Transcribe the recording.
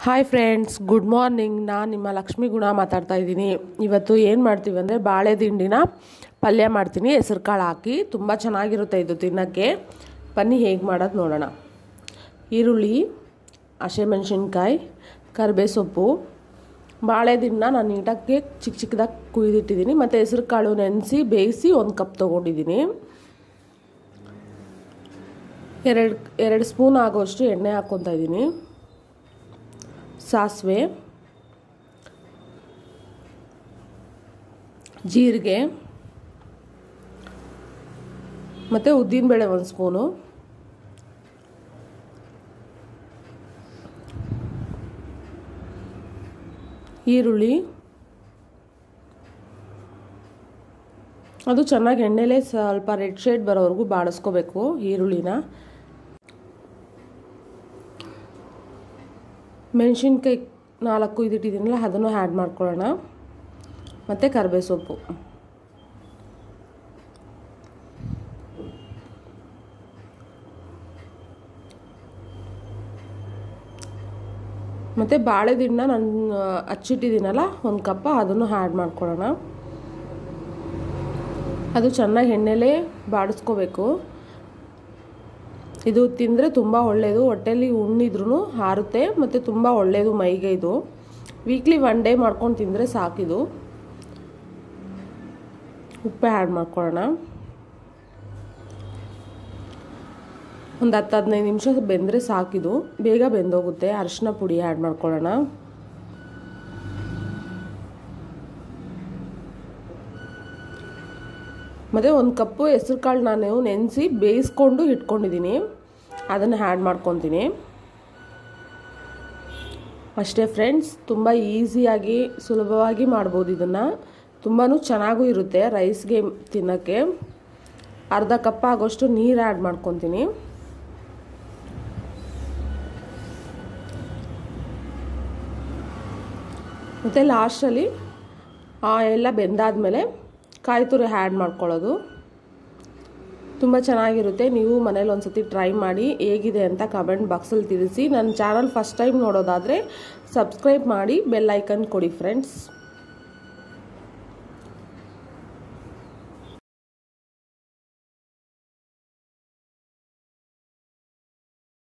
hi friends good morning ನಾನು ನಿಮ್ಮ ಲಕ್ಷ್ಮೀ ಗುಣ ಮಾತಾಡ್ತಾ ಇದ್ದೀನಿ ಇವತ್ತು ಏನು ಮಾಡ್ತೀವಿ ಅಂದರೆ ಬಾಳೆ ದಿಂಡಿನ ಪಲ್ಯ ಮಾಡ್ತೀನಿ ಹೆಸರು ಕಾಳು ಹಾಕಿ ತುಂಬ ಚೆನ್ನಾಗಿರುತ್ತೆ ಇದು ತಿನ್ನೋಕ್ಕೆ ಬನ್ನಿ ಹೇಗೆ ಮಾಡೋದು ನೋಡೋಣ ಈರುಳ್ಳಿ ಹಸಿಮೆಣ್ಸಿನ್ಕಾಯಿ ಕರಿಬೇ ಸೊಪ್ಪು ಬಾಳೆ ದಿಂಡನ್ನ ನಾನು ನೀಟಾಗಿ ಚಿಕ್ಕ ಚಿಕ್ಕದಾಗಿ ಕುಯ್ದಿಟ್ಟಿದ್ದೀನಿ ಮತ್ತು ಹೆಸರು ಕಾಳು ನೆನೆಸಿ ಬೇಯಿಸಿ ಒಂದು ಕಪ್ ತೊಗೊಂಡಿದ್ದೀನಿ ಎರಡು ಎರಡು ಸ್ಪೂನ್ ಆಗೋಷ್ಟು ಎಣ್ಣೆ ಹಾಕ್ಕೊತಾ ಇದ್ದೀನಿ ಸಾಸಿವೆ ಜೀರಿಗೆ ಮತ್ತು ಉದ್ದಿನಬೇಳೆ ಒಂದು ಸ್ಪೂನು ಈರುಳ್ಳಿ ಅದು ಚೆನ್ನಾಗಿ ಎಣ್ಣೆಲೇ ಸ್ವಲ್ಪ ರೆಡ್ ಶೇಡ್ ಬರೋವರೆಗೂ ಬಾಡಿಸ್ಕೋಬೇಕು ಈರುಳ್ಳಿನ ಮೆಣಸಿನ್ಕಾಯಿ ನಾಲ್ಕು ಇದಿಟ್ಟಿದ್ದೀನಲ್ಲ ಅದನ್ನು ಆ್ಯಡ್ ಮಾಡ್ಕೊಳ್ಳೋಣ ಮತ್ತು ಕರಿಬೇ ಸೊಪ್ಪು ಮತ್ತು ಬಾಳೆ ದಿಂಡನ್ನ ನಾನು ಹಚ್ಚಿಟ್ಟಿದ್ದೀನಲ್ಲ ಒಂದು ಕಪ್ಪ ಅದನ್ನು ಆ್ಯಡ್ ಮಾಡ್ಕೊಳ್ಳೋಣ ಅದು ಚೆನ್ನಾಗಿ ಎಣ್ಣೆಲೇ ಬಾಡಿಸ್ಕೋಬೇಕು ಇದು ತಿಂದರೆ ತುಂಬ ಒಳ್ಳೆಯದು ಹೊಟ್ಟೆಲಿ ಉಣ್ಣಿದ್ರೂ ಹಾರುತ್ತೆ ಮತ್ತು ತುಂಬ ಒಳ್ಳೆಯದು ಮೈಗೆ ಇದು ವೀಕ್ಲಿ ಒನ್ ಡೇ ಮಾಡ್ಕೊಂಡು ತಿಂದರೆ ಸಾಕಿದು ಉಪ್ಪೆ ಆ್ಯಡ್ ಮಾಡ್ಕೊಳ್ಳೋಣ ಒಂದು ಹತ್ತು ಹದಿನೈದು ನಿಮಿಷ ಬೆಂದರೆ ಸಾಕಿದು ಬೇಗ ಬೆಂದೋಗುತ್ತೆ ಅರಿಶಿನ ಪುಡಿ ಆ್ಯಡ್ ಮಾಡ್ಕೊಳ್ಳೋಣ ಮತ್ತು ಒಂದು ಕಪ್ಪು ಹೆಸ್ರು ಕಾಳು ನಾನು ನೆನೆಸಿ ಬೇಯಿಸ್ಕೊಂಡು ಇಟ್ಕೊಂಡಿದ್ದೀನಿ ಅದನ್ನು ಆ್ಯಡ್ ಮಾಡ್ಕೊತೀನಿ ಅಷ್ಟೇ ಫ್ರೆಂಡ್ಸ್ ತುಂಬ ಈಸಿಯಾಗಿ ಸುಲಭವಾಗಿ ಮಾಡ್ಬೋದು ಇದನ್ನು ತುಂಬಾ ಚೆನ್ನಾಗೂ ಇರುತ್ತೆ ರೈಸ್ಗೆ ತಿನ್ನೋಕ್ಕೆ ಅರ್ಧ ಕಪ್ ಆಗೋಷ್ಟು ನೀರು ಆ್ಯಡ್ ಮಾಡ್ಕೊತೀನಿ ಮತ್ತು ಲಾಸ್ಟಲ್ಲಿ ಎಲ್ಲ ಬೆಂದಾದಮೇಲೆ ಕಾಯಿ ತುರಿ ಆ್ಯಡ್ ಮಾಡ್ಕೊಳ್ಳೋದು ತುಂಬ ಚೆನ್ನಾಗಿರುತ್ತೆ ನೀವು ಮನೇಲಿ ಒಂದು ಸತಿ ಟ್ರೈ ಮಾಡಿ ಹೇಗಿದೆ ಅಂತ ಕಮೆಂಟ್ ಬಾಕ್ಸಲ್ಲಿ ತಿಳಿಸಿ ನನ್ನ ಚಾನಲ್ ಫಸ್ಟ್ ಟೈಮ್ ನೋಡೋದಾದರೆ ಸಬ್ಸ್ಕ್ರೈಬ್ ಮಾಡಿ ಬೆಲ್ ಐಕನ್ ಕೊಡಿ ಫ್ರೆಂಡ್ಸ್